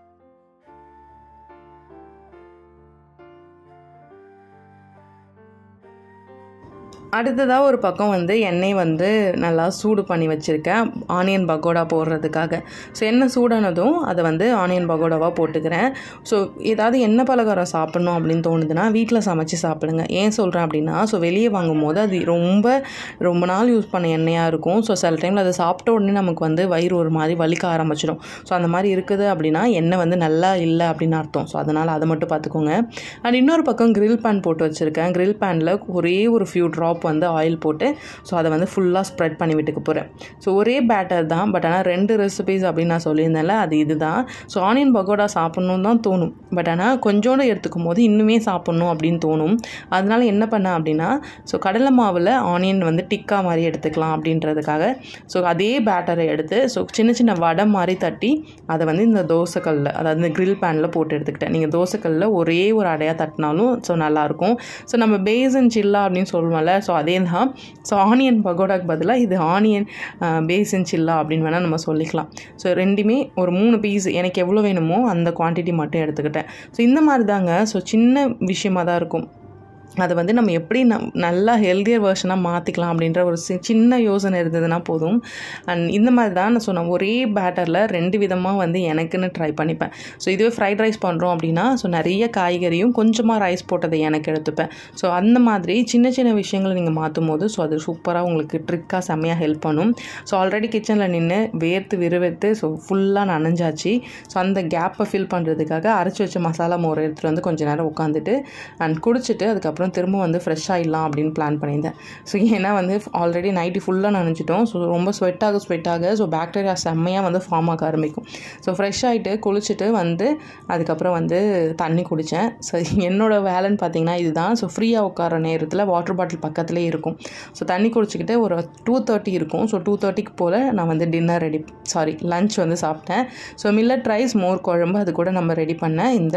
அடுத்ததாக ஒரு பக்கம் வந்து எண்ணெய் வந்து நல்லா சூடு பண்ணி வச்சுருக்கேன் ஆனியன் பகோடா போடுறதுக்காக ஸோ எண்ணெய் சூடானதும் அதை வந்து ஆனியன் பகோடாவாக போட்டுக்கிறேன் ஸோ ஏதாவது எண்ணெய் பலகாரம் சாப்பிட்ணும் அப்படின்னு தோணுதுன்னா வீட்டில் சமைச்சு சாப்பிடுங்க ஏன் சொல்கிறேன் அப்படின்னா ஸோ வெளியே வாங்கும் போது அது ரொம்ப ரொம்ப நாள் யூஸ் பண்ண எண்ணெயாக இருக்கும் ஸோ சில டைமில் அதை சாப்பிட்ட உடனே நமக்கு வந்து வயிறு ஒரு மாதிரி வலிக்க ஆரம்பிச்சிடும் ஸோ அந்த மாதிரி இருக்குது அப்படின்னா எண்ணெய் வந்து நல்லா இல்லை அப்படின்னு அர்த்தம் ஸோ அதனால் அதை மட்டும் பார்த்துக்கோங்க அண்ட் இன்னொரு பக்கம் grill பேன் போட்டு வச்சுருக்கேன் grill பேனில் ஒரே ஒரு ஃபியூ ட்ராப் வந்து ஆயில் போட்டு ஸோ அதை வந்து ஃபுல்லாக ஸ்ப்ரெட் பண்ணி விட்டுக்க போகிறேன் ஸோ ஒரே பேட்டர் தான் பட் ஆனால் ரெண்டு ரெசிபீஸ் அப்படின்னு நான் சொல்லியிருந்தேன்ல அது இதுதான் ஸோ ஆனியன் பகோடா சாப்பிட்ணுன்னு தான் தோணும் பட் ஆனால் கொஞ்சோண்டு எடுத்துக்கும் போது இன்னுமே சாப்பிட்ணும் அப்படின்னு தோணும் அதனால என்ன பண்ணேன் அப்படின்னா ஸோ கடலை மாவில் ஆனியன் வந்து டிக்கா மாதிரி எடுத்துக்கலாம் அப்படின்றதுக்காக ஸோ அதே பேட்டரை எடுத்து ஸோ சின்ன சின்ன வடை மாதிரி தட்டி அதை வந்து இந்த தோசைக்கல்லில் அதாவது இந்த grill பேனில் போட்டு எடுத்துக்கிட்டேன் நீங்கள் தோசைக்கல்லில் ஒரே ஒரு அடையாக தட்டினாலும் ஸோ நல்லாயிருக்கும் ஸோ நம்ம பேசன் சில்லா அப்படின்னு சொல்லுவோம்ல ஸோ அதே தான் ஸோ ஆனியன் பகோடாக்கு பதிலாக இது ஆனியன் பேசன் சில்லா அப்படின்னு வேணால் நம்ம சொல்லிக்கலாம் ஸோ ரெண்டுமே ஒரு மூணு பீஸ் எனக்கு எவ்வளோ வேணுமோ அந்த குவான்டிட்டி மட்டும் எடுத்துக்கிட்டேன் ஸோ இந்த மாதிரி தாங்க ஸோ சின்ன விஷயமாக தான் இருக்கும் அதை வந்து நம்ம எப்படி நம் நல்லா ஹெல்தியர் வெர்ஷனாக மாற்றிக்கலாம் அப்படின்ற ஒரு சி சின்ன யோசனை இருந்ததுன்னா போதும் அண்ட் இந்த மாதிரி தான் நான் சொன்னேன் ஒரே பேட்டரில் ரெண்டு விதமாக வந்து எனக்குன்னு ட்ரை பண்ணிப்பேன் ஸோ இதுவே ஃப்ரைட் ரைஸ் பண்ணுறோம் அப்படின்னா ஸோ நிறைய காய்கறியும் கொஞ்சமாக ரைஸ் போட்டதை எனக்கு எடுத்துப்பேன் ஸோ அந்த மாதிரி சின்ன சின்ன விஷயங்களை நீங்கள் மாற்றும் போது ஸோ அது சூப்பராக உங்களுக்கு ட்ரிக்காக செம்மையாக ஹெல்ப் பண்ணும் ஸோ ஆல்ரெடி கிச்சனில் நின்று வேர்த்து விறுவிறுத்து ஸோ ஃபுல்லாக நனைஞ்சாச்சு ஸோ அந்த கேப்பை ஃபில் பண்ணுறதுக்காக அரைச்சி வச்ச மசாலா மோர் எடுத்துகிட்டு வந்து கொஞ்ச நேரம் உட்காந்துட்டு அண்ட் குடிச்சிட்டு அதுக்கப்புறம் திரும்ப வந்து ஃப்ரெஷ் ஆகிடலாம் அப்படின்னு பிளான் பண்ணியிருந்தேன் ஸோ ஏன்னா வந்து ஆல்ரெடி நைட்டு ஃபுல்லாக நனைஞ்சிட்டோம் ஸோ ரொம்ப ஸ்வெட் ஆக ஸ்வெட் ஆக ஸோ பாக்டீரியா செம்மையாக வந்து ஃபார்ம் ஆக ஆரம்பிக்கும் ஸோ ஃப்ரெஷ் ஆகிட்டு குளிச்சுட்டு வந்து அதுக்கப்புறம் வந்து தண்ணி குடித்தேன் ஸோ என்னோட வேலைன்னு பார்த்தீங்கன்னா இதுதான் ஸோ ஃப்ரீயாக உட்கார நேரத்தில் வாட்டர் பாட்டில் பக்கத்துலேயே இருக்கும் ஸோ தண்ணி குடிச்சிக்கிட்டு ஒரு டூ தேர்ட்டி இருக்கும் ஸோ டூ தேர்ட்டிக்கு போல் நான் வந்து டின்னர் ரெடி சாரி லஞ்ச் வந்து சாப்பிட்டேன் ஸோ மில்லட் ரைஸ் மோர் குழம்பு அது கூட நம்ம ரெடி பண்ண இந்த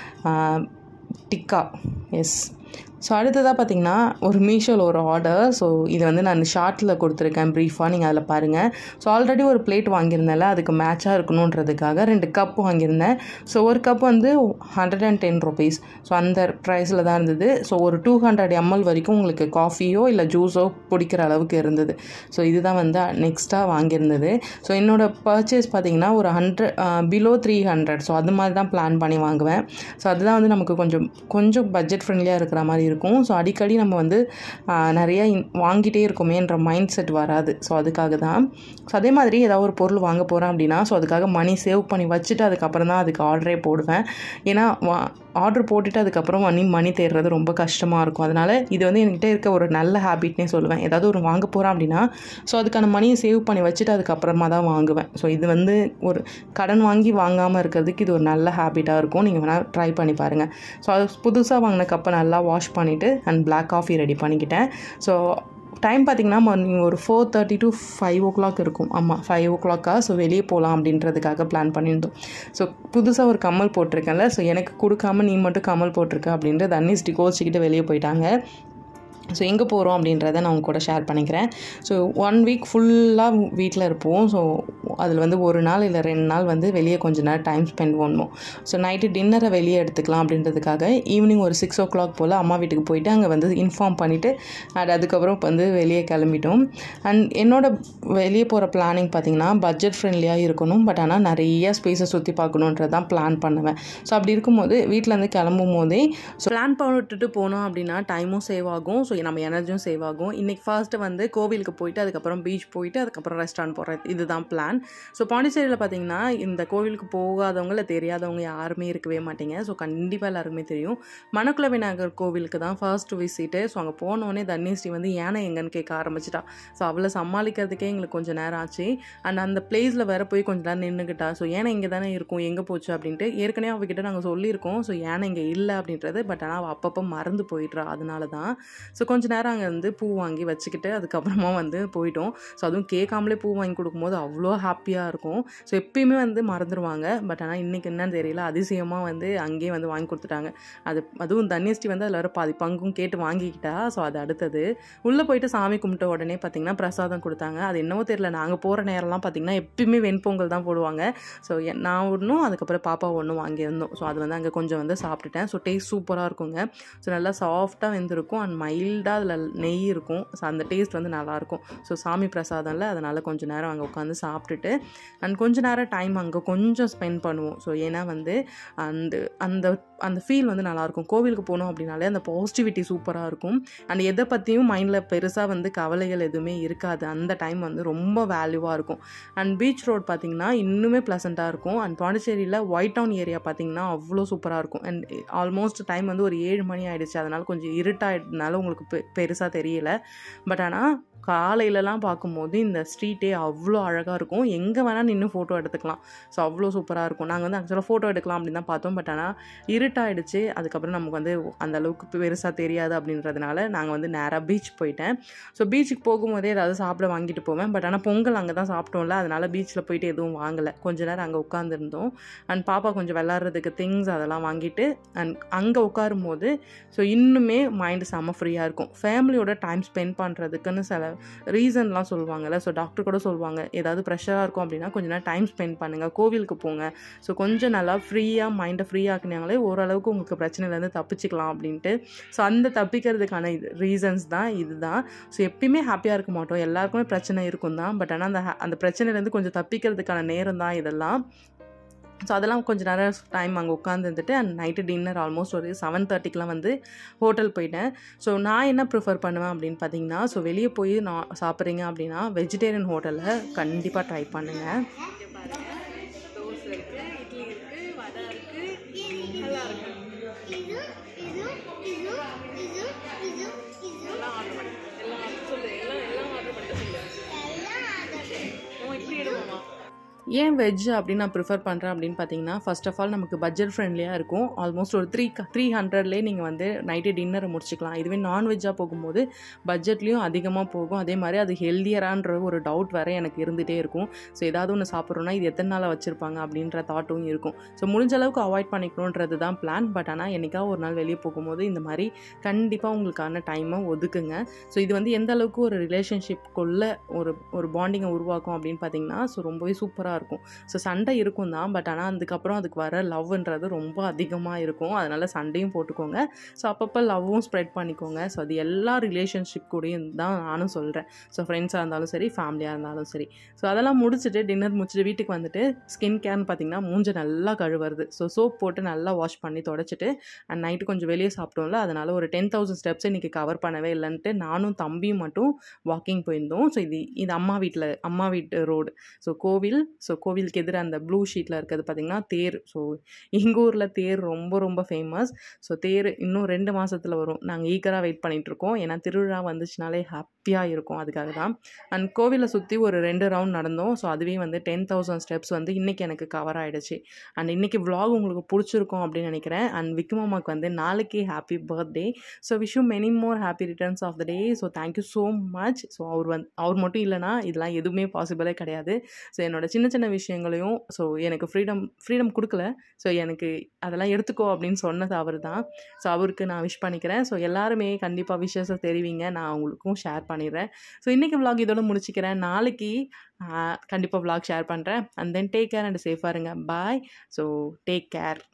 டிக்கா எஸ் ஸோ அடுத்ததாக பார்த்தீங்கன்னா ஒரு மீஷோவில் ஒரு ஆர்டர் ஸோ இது வந்து நான் ஷார்ட்டில் கொடுத்துருக்கேன் ப்ரீஃபாக நீங்கள் அதில் பாருங்கள் ஸோ ஆல்ரெடி ஒரு பிளேட் வாங்கியிருந்தேன்ல அதுக்கு மேட்சாக இருக்கணுன்றதுக்காக ரெண்டு கப் வாங்கியிருந்தேன் ஸோ ஒரு கப் வந்து hundred and ten rupees so அந்த ப்ரைஸில் தான் இருந்தது ஸோ ஒரு டூ ஹண்ட்ரட் எம்எல் வரைக்கும் உங்களுக்கு காஃபியோ இல்லை ஜூஸோ பிடிக்கிற அளவுக்கு இருந்தது ஸோ இதுதான் வந்து நெக்ஸ்ட்டாக வாங்கியிருந்தது ஸோ என்னோட பர்ச்சேஸ் பார்த்தீங்கன்னா ஒரு hundred below three hundred so அது மாதிரி தான் பிளான் பண்ணி வாங்குவேன் ஸோ அதுதான் வந்து நமக்கு கொஞ்சம் கொஞ்சம் பட்ஜெட் ஃப்ரெண்ட்லியாக இருக்கிற மாதிரி இருக்கும் ஸோ அடிக்கடி நம்ம வந்து ஆஹ், நிறைய இன்- வாங்கிட்டே இருக்கோமேன்ற மைண்ட் செட் வராது ஸோ அதுக்காக தான் ஸோ அதே மாதிரி ஏதாவது ஒரு பொருள் வாங்க போகிறேன் அப்படின்னா ஸோ அதுக்காக மணி சேவ் பண்ணி வச்சுட்டு அதுக்கப்புறம் தான் அதுக்கு ஆர்டரே போடுவேன் ஏன்னா வா ஆர்டர் போட்டுட்டு அதுக்கப்புறம் மணி மணி தேடுறது ரொம்ப கஷ்டமாக இருக்கும் அதனால் இது வந்து என்கிட்ட இருக்க ஒரு நல்ல ஹேபிட்னே சொல்லுவேன் ஏதாவது ஒரு வாங்க போகிறேன் அப்படின்னா ஸோ அதுக்கான மணியை சேவ் பண்ணி வச்சுட்டு அதுக்கப்புறமா தான் வாங்குவேன் ஸோ இது வந்து ஒரு கடன் வாங்கி வாங்காமல் இருக்கிறதுக்கு இது ஒரு நல்ல ஹேபிட்டாக இருக்கும் நீங்கள் வேணால் ட்ரை பண்ணி பாருங்கள் ஸோ அது புதுசாக வாங்கின கப்பை நல்லா வாஷ் பண்ணிவிட்டு அண்ட் Black காஃபி ரெடி பண்ணிக்கிட்டேன் ஸோ டைம் பார்த்தீங்கன்னா மார்னிங் ஒரு four thirty to five o'clock இருக்கும் ஆமாம் ஃபைவ் ஓ கிளாக்கா ஸோ வெளியே போகலாம் அப்படின்றதுக்காக பிளான் பண்ணியிருந்தோம் ஸோ புதுசாக ஒரு கம்மல் போட்டிருக்கேன்ல ஸோ எனக்கு கொடுக்காம நீ மட்டும் கம்மல் போட்டிருக்க அப்படின்ட்டு தன்னிஸ்டி கோச்சிக்கிட்டு வெளியே போயிட்டாங்க ஸோ எங்கே போகிறோம் அப்படின்றத நான் உங்க கூட ஷேர் பண்ணிக்கிறேன் ஸோ ஒன் வீக் ஃபுல்லாக வீட்டில் இருப்போம் ஸோ அதில் வந்து ஒரு நாள் இல்லை ரெண்டு நாள் வந்து வெளியே கொஞ்ச நேரம் டைம் ஸ்பெண்ட் பண்ணுவோம் ஸோ நைட்டு டின்னரை வெளியே எடுத்துக்கலாம் அப்படின்றதுக்காக ஈவினிங் ஒரு சிக்ஸ் ஓ கிளாக் போல் அம்மா வீட்டுக்கு போயிட்டு அங்கே வந்து இன்ஃபார்ம் பண்ணிவிட்டு அண்ட் அதுக்கப்புறம் வந்து வெளியே கிளம்பிட்டோம் அண்ட் என்னோட வெளியே போகிற பிளானிங் பார்த்தீங்கன்னா பட்ஜெட் ஃப்ரெண்ட்லியாக இருக்கணும் பட் ஆனால் நிறைய ஸ்பேஸை சுற்றி பார்க்கணுன்றது தான் பிளான் பண்ணுவேன் ஸோ அப்படி இருக்கும்போது வீட்டிலேருந்து கிளம்பும் போதே ஸோ பிளான் பண்ணிட்டு போனோம் அப்படின்னா டைமும் சேவ் ஆகும் ஸோ நம்ம எனர்ஜியும் சேவ் ஆகும் இன்றைக்கி ஃபர்ஸ்ட்டு வந்து கோவிலுக்கு போயிட்டு அதுக்கப்புறம் பீச் போயிட்டு அதுக்கப்புறம் ரெஸ்டாரண்ட் போகிறது இதுதான் பிளான் ஸோ பாண்டிச்சேரியில் பார்த்தீங்கன்னா இந்த கோவிலுக்கு போகாதவங்க இல்லை தெரியாதவங்க யாருமே இருக்கவே மாட்டீங்க ஸோ கண்டிப்பாக எல்லாருக்குமே தெரியும் மணக்குள விநாயகர் கோவிலுக்கு தான் ஃபர்ஸ்ட் விசிட்டு ஸோ அங்கே போனோடனே தன்னிஸ்ரீ வந்து யானை எங்கன்னு கேட்க ஆரம்பிச்சிட்டா ஸோ அவளை சமாளிக்கிறதுக்கே எங்களுக்கு கொஞ்சம் நேரம் ஆச்சு அண்ட் அந்த பிளேஸில் வேற போய் கொஞ்ச நேரம் நின்றுக்கிட்டா ஸோ யானை இங்கே தானே இருக்கும் எங்கே போச்சு அப்படின்ட்டு ஏற்கனவே அவகிட்ட நாங்கள் சொல்லியிருக்கோம் ஸோ யானை இங்கே இல்லை அப்படின்றது பட் ஆனால் அவள் அப்பப்போ மறந்து போயிடுறா அதனால தான் ஸோ கொஞ்ச நேரம் அங்கே வந்து பூ வாங்கி வச்சுக்கிட்டு அதுக்கப்புறமா வந்து போயிட்டோம் ஸோ அதுவும் கேட்காமலே பூ வாங்கி கொடுக்கும்போது அவ்வளோ ஹாப்பியாக இருக்கும் ஸோ எப்பயுமே வந்து மறந்துடுவாங்க பட் ஆனால் இன்றைக்கி என்னன்னு தெரியல அதிசயமாக வந்து அங்கேயே வந்து வாங்கி கொடுத்துட்டாங்க அது அதுவும் தன்யஸ்ரீ வந்து அதில் வர பாதி பங்கும் கேட்டு வாங்கிக்கிட்டா ஸோ அது அடுத்தது உள்ளே போயிட்டு சாமி கும்பிட்ட உடனே பார்த்திங்கன்னா பிரசாதம் கொடுத்தாங்க அது என்னவோ தெரியல நாங்கள் போகிற நேரம்லாம் பார்த்திங்கன்னா எப்பயுமே வெண்பொங்கல் தான் போடுவாங்க ஸோ நான் ஒன்றும் அதுக்கப்புறம் பாப்பா ஒன்றும் வாங்கியிருந்தோம் ஸோ அது வந்து அங்கே கொஞ்சம் வந்து சாப்பிட்டுட்டேன் ஸோ டேஸ்ட் சூப்பராக இருக்குங்க ஸோ நல்லா சாஃப்டாக வெந்திருக்கும் அண்ட் மைல்டாக ஃபில்டாக அதில் நெய் இருக்கும் ஸோ அந்த டேஸ்ட் வந்து நல்லாயிருக்கும் ஸோ சாமி பிரசாதம்ல அதனால் கொஞ்சம் நேரம் அங்கே உட்காந்து சாப்பிட்டுட்டு அண்ட் கொஞ்ச நேரம் டைம் அங்கே கொஞ்சம் ஸ்பெண்ட் பண்ணுவோம் ஸோ ஏன்னா வந்து அந்த அந்த அந்த ஃபீல் வந்து நல்லாயிருக்கும் கோவிலுக்கு போனோம் அப்படின்னாலே அந்த பாசிட்டிவிட்டி சூப்பராக இருக்கும் அண்ட் எதை பற்றியும் மைண்டில் பெருசாக வந்து கவலைகள் எதுவுமே இருக்காது அந்த டைம் வந்து ரொம்ப வேல்யூவாக இருக்கும் அண்ட் பீச் ரோட் பார்த்திங்கன்னா இன்னுமே ப்ளசண்ட்டாக இருக்கும் அண்ட் பாண்டிச்சேரியில் ஒயிட் டவுன் ஏரியா பார்த்திங்கன்னா அவ்வளோ சூப்பராக இருக்கும் அண்ட் ஆல்மோஸ்ட் டைம் வந்து ஒரு ஏழு மணி ஆயிடுச்சு அதனால் கொஞ்சம் இருட்டாயிட்டனால உங்களுக்கு பெ பெருசாக தெரியல பட் ஆனால் காலையிலலாம் பார்க்கும்போது இந்த ஸ்ட்ரீட்டே அவ்வளோ அழகாக இருக்கும் எங்கே வேணால் நின்று ஃபோட்டோ எடுத்துக்கலாம் ஸோ அவ்வளோ சூப்பராக இருக்கும் நாங்கள் வந்து ஆக்சுவலாக ஃபோட்டோ எடுக்கலாம் அப்படின்னு தான் பார்த்தோம் பட் ஆனால் இருட்டாயிடுச்சு அதுக்கப்புறம் நமக்கு வந்து அந்த அளவுக்கு பெருசாக தெரியாது அப்படின்றதுனால நாங்கள் வந்து நேராக பீச் போயிட்டேன் ஸோ பீச்சுக்கு போகும்போதே ஏதாவது சாப்பிட வாங்கிட்டு போவேன் பட் ஆனால் பொங்கல் அங்கே தான் சாப்பிட்டோம்ல அதனால் பீச்சில் போயிட்டு எதுவும் வாங்கலை கொஞ்ச நேரம் அங்கே உட்காந்துருந்தோம் அண்ட் பாப்பா கொஞ்சம் விளாட்றதுக்கு திங்ஸ் அதெல்லாம் வாங்கிட்டு அண்ட் அங்கே உட்காரும் போது ஸோ இன்னுமே மைண்டு செம்ம ஃப்ரீயாக இருக்கும் ஃபேமிலியோட டைம் ஸ்பெண்ட் பண்ணுறதுக்குன்னு சில ரீசன்லாம் சொல்லுவாங்கல்ல ஸோ டாக்டர் கூட சொல்லுவாங்க ஏதாவது ப்ரெஷராக இருக்கும் அப்படின்னா கொஞ்ச நேரம் டைம் ஸ்பெண்ட் பண்ணுங்கள் கோவிலுக்கு போங்க ஸோ கொஞ்சம் நல்லா ஃப்ரீயாக மைண்டை ஃப்ரீ ஆக்குனாங்களே ஓரளவுக்கு உங்களுக்கு பிரச்சனையிலேருந்து தப்பிச்சுக்கலாம் அப்படின்ட்டு ஸோ அந்த தப்பிக்கிறதுக்கான இது ரீசன்ஸ் தான் இதுதான் ஸோ எப்பயுமே ஹாப்பியாக இருக்க மாட்டோம் எல்லாருக்குமே பிரச்சனை இருக்கும் தான் பட் ஆனால் அந்த ha- அந்த பிரச்சனையிலேருந்து கொஞ்சம் தப்பிக்கிறதுக்கான நேரம் தான் இதெல்லாம் ஸோ அதெல்லாம் கொஞ்சம் நேரம் டைம் அங்கே உட்காந்துருந்துட்டு அண்ட் நைட்டு டின்னர் ஆல்மோஸ்ட் ஒரு செவன் தேர்ட்டிக்கெலாம் வந்து ஹோட்டல் போயிட்டேன் ஸோ நான் என்ன ப்ரிஃபர் பண்ணுவேன் அப்படின்னு பார்த்தீங்கன்னா ஸோ வெளியே போய் நான் சாப்பிட்றீங்க அப்படின்னா வெஜிடேரியன் ஹோட்டலில் கண்டிப்பாக ட்ரை பண்ணுங்கள் தோசை இருக்கு இட்லி இருக்கு வடை இருக்கு நல்லா இருக்கு இது இது இது இது இது இது எல்லாம் ஆர்டர் பண்ணி எல்லாம் order சொல்லு எல்லாம் எல்லாம் ஆர்டர் பண்ணிட்டு சொல்லு எல்லாம் ஆதரவு நம்ம இப்படி எடுவோமா ஏன் வெஜ் அப்படின்னு நான் ப்ரிஃபர் பண்ணுறேன் அப்படின்னு பார்த்தீங்கன்னா ஃபர்ஸ்ட் ஆஃப் ஆல் நமக்கு பட்ஜெட் ஃப்ரெண்ட்லியாக இருக்கும் ஆல்மோஸ்ட் ஒரு த்ரீ த்ரீ ஹண்ட்ரட்லேயே நீங்கள் வந்து நைட்டு டின்னரை முடிச்சுக்கலாம் இதுவே நான்வெஜ்ஜாக போகும்போது பட்ஜெட்லேயும் அதிகமாக போகும் அதே மாதிரி அது ஹெல்தியரான்ற ஒரு டவுட் வேறு எனக்கு இருந்துகிட்டே இருக்கும் ஸோ ஏதாவது ஒன்று சாப்பிட்றோன்னா இது எத்தனை நாளாக வச்சுருப்பாங்க அப்படின்ற தாட்டும் இருக்கும் ஸோ முடிஞ்ச அளவுக்கு அவாய்ட் பண்ணிக்கணுன்றது தான் பிளான் பட் ஆனால் என்னைக்காவது ஒரு நாள் வெளியே போகும்போது இந்த மாதிரி கண்டிப்பாக உங்களுக்கான டைமை ஒதுக்குங்க ஸோ இது வந்து எந்த அளவுக்கு ஒரு ரிலேஷன்ஷிப்குள்ளே ஒரு ஒரு பாண்டிங்கை உருவாக்கும் அப்படின்னு பார்த்தீங்கன்னா ஸோ ரொம்பவே சூப்பராக இருக்கும் ஸோ சண்டை இருக்கும் தான் பட் ஆனால் அதுக்கப்புறம் அதுக்கு வர லவ்ன்றது ரொம்ப அதிகமாக இருக்கும் அதனால் சண்டையும் போட்டுக்கோங்க ஸோ அப்பப்போ லவ்வும் ஸ்ப்ரெட் பண்ணிக்கோங்க ஸோ அது எல்லா ரிலேஷன்ஷிப் கூடயும் தான் நானும் சொல்கிறேன் ஸோ ஃப்ரெண்ட்ஸாக இருந்தாலும் சரி ஃபேமிலியாக இருந்தாலும் சரி ஸோ அதெல்லாம் முடிச்சுட்டு டின்னர் முடிச்சுட்டு வீட்டுக்கு வந்துட்டு ஸ்கின் கேர்னு பார்த்தீங்கன்னா மூஞ்ச நல்லா கழுவுறது ஸோ சோப் போட்டு நல்லா வாஷ் பண்ணி தொடச்சிட்டு அண்ட் நைட்டு கொஞ்சம் வெளியே சாப்பிட்டோம்ல அதனால் ஒரு டென் தௌசண்ட் ஸ்டெப்ஸ் இன்றைக்கி கவர் பண்ணவே இல்லைன்ட்டு நானும் தம்பியும் மட்டும் வாக்கிங் போயிருந்தோம் ஸோ இது இது அம்மா வீட்டில் அம்மா வீட்டு ரோடு ஸோ கோவில் ஸோ கோவிலுக்கு எதிர அந்த ப்ளூ ஷீட்டில் இருக்கிறது பார்த்திங்கன்னா தேர் ஸோ எங்கள் ஊரில் தேர் ரொம்ப ரொம்ப ஃபேமஸ் ஸோ தேர் இன்னும் ரெண்டு மாதத்தில் வரும் நாங்கள் ஈக்கராக வெயிட் பண்ணிகிட்ருக்கோம் ஏன்னா திருவிழா வந்துச்சுனாலே ஹாப்பியாக இருக்கும் அதுக்காக தான் அண்ட் கோவிலை சுற்றி ஒரு ரெண்டு ரவுண்ட் நடந்தோம் ஸோ அதுவே வந்து டென் தௌசண்ட் ஸ்டெப்ஸ் வந்து இன்றைக்கி எனக்கு கவர் ஆகிடுச்சு அண்ட் இன்றைக்கி vlog உங்களுக்கு பிடிச்சிருக்கும் அப்படின்னு நினைக்கிறேன் அண்ட் விக்மாமாக்கு வந்து நாளைக்கு happy birthday so wish you many more happy returns of the day so thank you so much so அவர் வந்து அவர் மட்டும் இல்லைனா இதெல்லாம் எதுவுமே பாசிபிளே கிடையாது ஸோ என்னோட சின்ன சின்ன விஷயங்களையும் ஸோ எனக்கு ஃப்ரீடம் ஃப்ரீடம் கொடுக்கல ஸோ எனக்கு அதெல்லாம் எடுத்துக்கோ அப்படின்னு சொன்னது அவர் தான் ஸோ அவருக்கு நான் விஷ் பண்ணிக்கிறேன் ஸோ எல்லாருமே கண்டிப்பாக விஷயத்தை தெரிவிங்க நான் அவங்களுக்கும் ஷேர் பண்ணிடுறேன் ஸோ இன்றைக்கி vlog இதோட முடிச்சுக்கிறேன் நாளைக்கு கண்டிப்பாக vlog ஷேர் பண்ணுறேன் and then take care and சேஃபாக இருங்க பாய் ஸோ டேக் கேர்